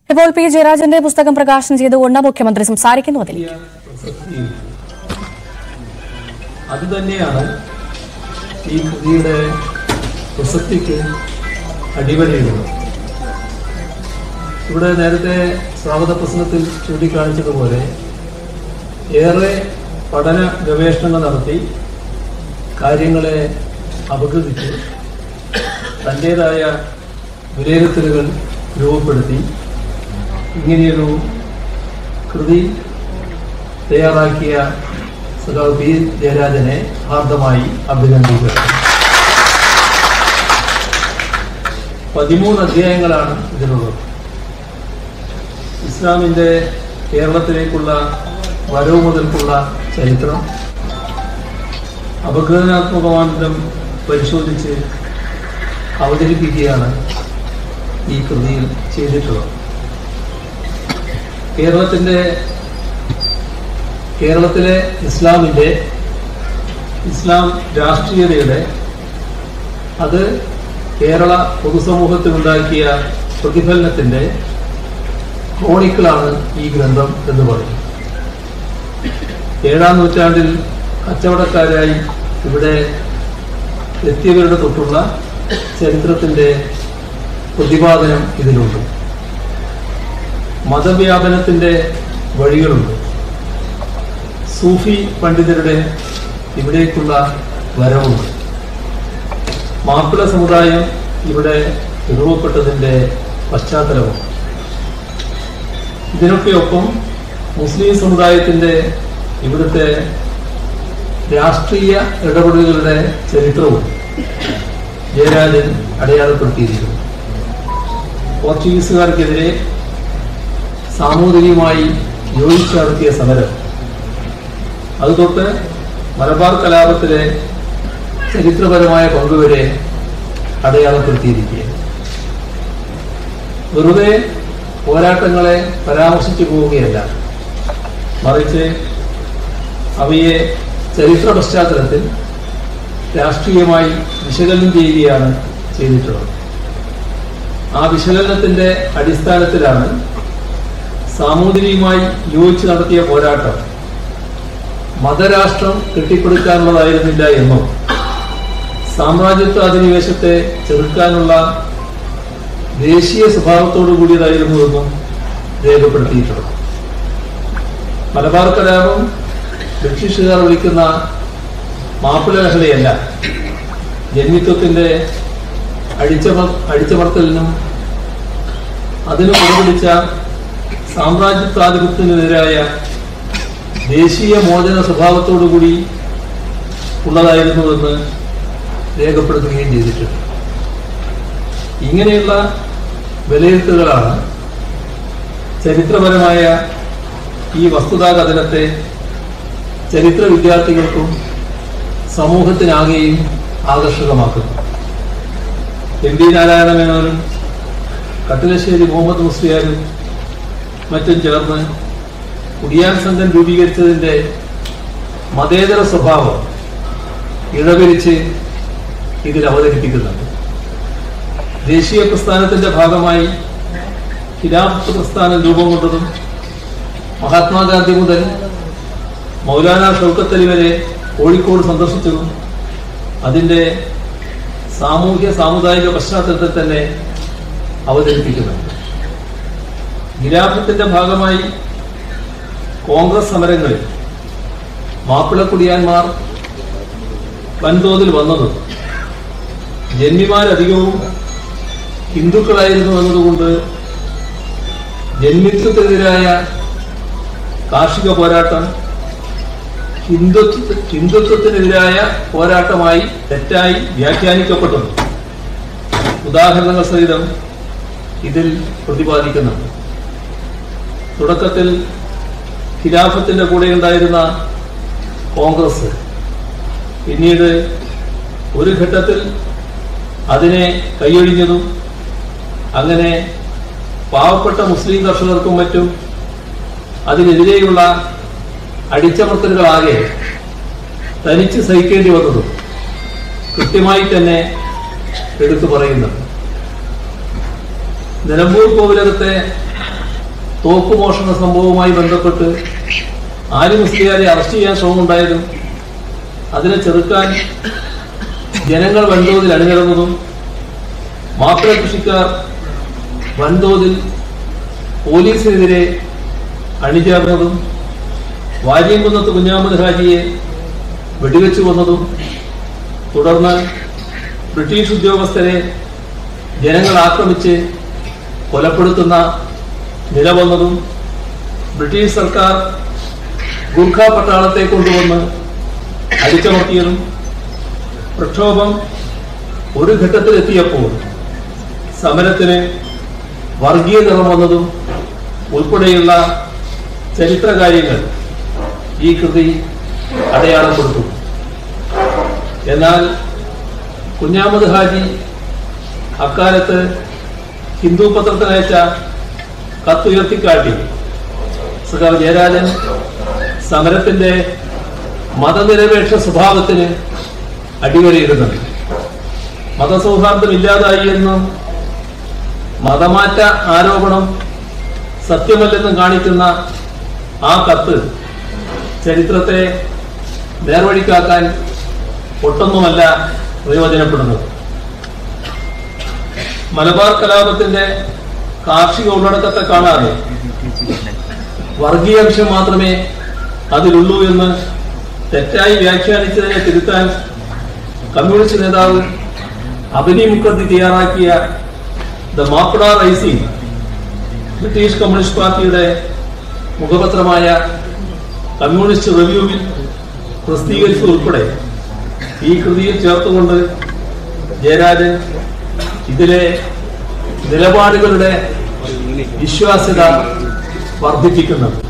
ഇപ്പോൾ പി ജയരാജന്റെ പുസ്തകം പ്രകാശനം ചെയ്തുകൊണ്ട് മുഖ്യമന്ത്രി സംസാരിക്കുന്നു അതിൽ വലിയ പ്രസക്തിയും അത് തന്നെയാണ് ഈ കൃതിയുടെ പ്രസക്തിക്ക് അടിവരയിടുന്നത് ഇവിടെ നേരത്തെ സ്വാഗത പ്രസംഗത്തിൽ ചൂണ്ടിക്കാണിച്ചതുപോലെ ഏറെ പഠന ഗവേഷണങ്ങൾ നടത്തി കാര്യങ്ങളെ അപഗ്രഥിച്ച് തൻ്റേതായ വിലയിരുത്തലുകൾ രൂപപ്പെടുത്തി ഇങ്ങനെയൊരു കൃതി തയ്യാറാക്കിയ സഖാവ് പി ജയരാജനെ ഹാർദമായി അഭിനന്ദിക്കുന്നു പതിമൂന്ന് അധ്യായങ്ങളാണ് ഇതിനുള്ളത് ഇസ്ലാമിന്റെ കേരളത്തിലേക്കുള്ള വരവ് മുതൽക്കുള്ള ചരിത്രം അപഗ്രഥനാത്മകമാന്തരം പരിശോധിച്ച് അവതരിപ്പിക്കുകയാണ് ഈ കൃതിയിൽ ചെയ്തിട്ടുള്ളത് കേരളത്തിന്റെ കേരളത്തിലെ ഇസ്ലാമിന്റെ ഇസ്ലാം രാഷ്ട്രീയതയുടെ അത് കേരള പൊതുസമൂഹത്തിനുണ്ടാക്കിയ പ്രതിഫലനത്തിന്റെ ക്രോണിക്കിളാണ് ഈ ഗ്രന്ഥം എന്ന് പറയും ഏഴാം നൂറ്റാണ്ടിൽ കച്ചവടക്കാരായി ഇവിടെ എത്തിയവരുടെ തൊട്ടുള്ള ചരിത്രത്തിന്റെ പ്രതിപാദനം ഇതിലുണ്ട് മതവ്യാപനത്തിന്റെ വഴികളുണ്ട് സൂഫി പണ്ഡിതരുടെ ഇവിടേക്കുള്ള വരവുണ്ട് മാപ്പിള സമുദായം ഇവിടെ രൂപപ്പെട്ടതിന്റെ പശ്ചാത്തലവും ഇതിനൊക്കെയൊപ്പം മുസ്ലിം സമുദായത്തിന്റെ ഇവിടുത്തെ രാഷ്ട്രീയ ഇടപെടലുകളുടെ ചരിത്രവും ജയരാജൻ അടയാളപ്പെടുത്തിയിരിക്കുന്നു പോർച്ചുഗീസുകാർക്കെതിരെ സാമൂഹികമായി യോജിച്ച് നടത്തിയ സമരം അതുതൊട്ട് മലബാർ കലാപത്തിലെ ചരിത്രപരമായ പങ്കുവരെ അടയാളപ്പെടുത്തിയിരിക്കുകയാണ് വെറുതെ പോരാട്ടങ്ങളെ പരാമർശിച്ചു പോവുകയല്ല മറിച്ച് അവയെ ചരിത്ര പശ്ചാത്തലത്തിൽ രാഷ്ട്രീയമായി വിശകലനം ചെയ്യുകയാണ് ചെയ്തിട്ടുള്ളത് ആ വിശകലനത്തിന്റെ അടിസ്ഥാനത്തിലാണ് സാമൂതിരിയുമായി യോജിച്ച് നടത്തിയ പോരാട്ടം മതരാഷ്ട്രം കെട്ടിപ്പടുക്കാനുള്ളതായിരുന്നില്ല എന്നും സാമ്രാജ്യത്വ അധിനിവേശത്തെ ചെറുക്കാനുള്ള ദേശീയ സ്വഭാവത്തോടു കൂടിയതായിരുന്നുവെന്നും രേഖപ്പെടുത്തിയിട്ടുണ്ട് മലബാർ കലാപം ബ്രിട്ടീഷുകാർ വിളിക്കുന്ന മാപ്പിള ലഹളയല്ല ജന്മിത്വത്തിന്റെ അടിച്ചമർ അടിച്ചമർത്തലിനും അതിനു പുറപിടിച്ച സാമ്രാജ്യത്വാധിപത്യത്തിനെതിരായ ദേശീയ മോചന സ്വഭാവത്തോടുകൂടി ഉള്ളതായിരുന്നുവെന്ന് രേഖപ്പെടുത്തുകയും ചെയ്തിട്ടുണ്ട് ഇങ്ങനെയുള്ള വിലയിരുത്തലുകളാണ് ചരിത്രപരമായ ഈ വസ്തുതാകഥനത്തെ ചരിത്ര വിദ്യാർത്ഥികൾക്കും സമൂഹത്തിനാകെയും ആകർഷകമാക്കുന്നു എം പി നാരായണ മേനോനും കട്ടിലശ്ശേരി മുഹമ്മദ് മുസ്ലിയാരും മറ്റും ചേർന്ന് കുടിയാൻ സംഘം രൂപീകരിച്ചതിന്റെ മതേതര സ്വഭാവം ഇഴപിരിച്ച് ഇതിൽ അവതരിപ്പിക്കുന്നുണ്ട് ദേശീയ പ്രസ്ഥാനത്തിന്റെ ഭാഗമായി ഖിലാഫത്ത് പ്രസ്ഥാനം രൂപം കൊണ്ടതും മഹാത്മാഗാന്ധി മുതൽ മൗലാന ഷൗക്കത്ത് അലി വരെ കോഴിക്കോട് സന്ദർശിച്ചതും അതിന്റെ സാമൂഹ്യ സാമുദായിക പശ്ചാത്തലത്തിൽ തന്നെ അവതരിപ്പിക്കുന്നുണ്ട് ഖിലാഫത്തിന്റെ ഭാഗമായി കോൺഗ്രസ് സമരങ്ങളിൽ മാപ്പിള കുടിയാന്മാർ വൻതോതിൽ വന്നതും ജന്മിമാരധികവും ഹിന്ദുക്കളായിരുന്നു എന്നതുകൊണ്ട് ജന്മിത്വത്തിനെതിരായ കാർഷിക പോരാട്ടം ഹിന്ദുത്വ ഹിന്ദുത്വത്തിനെതിരായ പോരാട്ടമായി തെറ്റായി വ്യാഖ്യാനിക്കപ്പെട്ടു ഉദാഹരണങ്ങൾ സഹിതം ഇതിൽ പ്രതിപാദിക്കുന്നുണ്ട് തുടക്കത്തിൽ ഖിലാഫത്തിന്റെ കൂടെ ഉണ്ടായിരുന്ന കോൺഗ്രസ് പിന്നീട് ഒരു ഘട്ടത്തിൽ അതിനെ കൈയൊഴിഞ്ഞതും അങ്ങനെ പാവപ്പെട്ട മുസ്ലിം കർഷകർക്കും മറ്റും അതിനെതിരെയുള്ള അടിച്ചമർത്തലുകളാകെ തനിച്ച് സഹിക്കേണ്ടി വന്നതും കൃത്യമായി തന്നെ എടുത്തു പറയുന്നുണ്ട് നിലമ്പൂർ കോവിലകത്തെ തോക്ക് മോഷണ സംഭവവുമായി ബന്ധപ്പെട്ട് ആര് മുസ്ലിയാരെ അറസ്റ്റ് ചെയ്യാൻ ശ്രമമുണ്ടായതും അതിനെ ചെറുക്കാൻ ജനങ്ങൾ വൻതോതിൽ അണിനിരന്നതും മാപ്പിള കൃഷിക്കാർ വൻതോതിൽ പോലീസിനെതിരെ അണിചേർന്നതും വാര്യംകുന്നത്ത് കുഞ്ഞാമത് ഹാജിയെ വെടിവെച്ചു കൊന്നതും തുടർന്ന് ബ്രിട്ടീഷ് ഉദ്യോഗസ്ഥരെ ജനങ്ങൾ ആക്രമിച്ച് കൊലപ്പെടുത്തുന്ന നില വന്നതും ബ്രിട്ടീഷ് സർക്കാർ ഗൂർഖ പട്ടാളത്തെ കൊണ്ടുവന്ന് അടിച്ചമർത്തിയതും പ്രക്ഷോഭം ഒരു ഘട്ടത്തിലെത്തിയപ്പോൾ സമരത്തിന് വർഗീയ നിറം വന്നതും ഉൾപ്പെടെയുള്ള ചരിത്ര കാര്യങ്ങൾ ഈ കൃതി അടയാളപ്പെടുത്തും എന്നാൽ കുഞ്ഞാമത് ഹാജി അക്കാലത്ത് ഹിന്ദു പത്രത്തിനയച്ച കത്തുയർത്തിക്കാട്ടി സഖാർ ജയരാജൻ സമരത്തിന്റെ മതനിരപേക്ഷ സ്വഭാവത്തിന് അടിവരയിടുന്നുണ്ട് മതസൗഹാർദ്ദം ഇല്ലാതായി എന്നും മതമാറ്റ ആരോപണം സത്യമല്ലെന്നും കാണിക്കുന്ന ആ കത്ത് ചരിത്രത്തെ നേർവഴിക്കാക്കാൻ ഒട്ടൊന്നുമല്ല പ്രയോജനപ്പെടുന്നത് മലബാർ കലാപത്തിന്റെ കാർഷിക ഉള്ളടക്കത്തെ കാണാതെ വർഗീയാംശം മാത്രമേ അതിലുള്ളൂ എന്ന് തെറ്റായി വ്യാഖ്യാനിച്ചതിനെ തിരുത്താൻ കമ്മ്യൂണിസ്റ്റ് നേതാവ് അബനി മുഖർജി തയ്യാറാക്കിയ the Mappila rising British communist പാർട്ടിയുടെ മുഖപത്രമായ കമ്മ്യൂണിസ്റ്റ് റിവ്യൂവിൽ പ്രസിദ്ധീകരിച്ചതുൾപ്പെടെ ഈ കൃതിയിൽ ചേർത്തുകൊണ്ട് ജയരാജൻ ഇതിലെ നിലപാടുകളുടെ വിശ്വാസ്യത വർദ്ധിപ്പിക്കുന്നുണ്ട്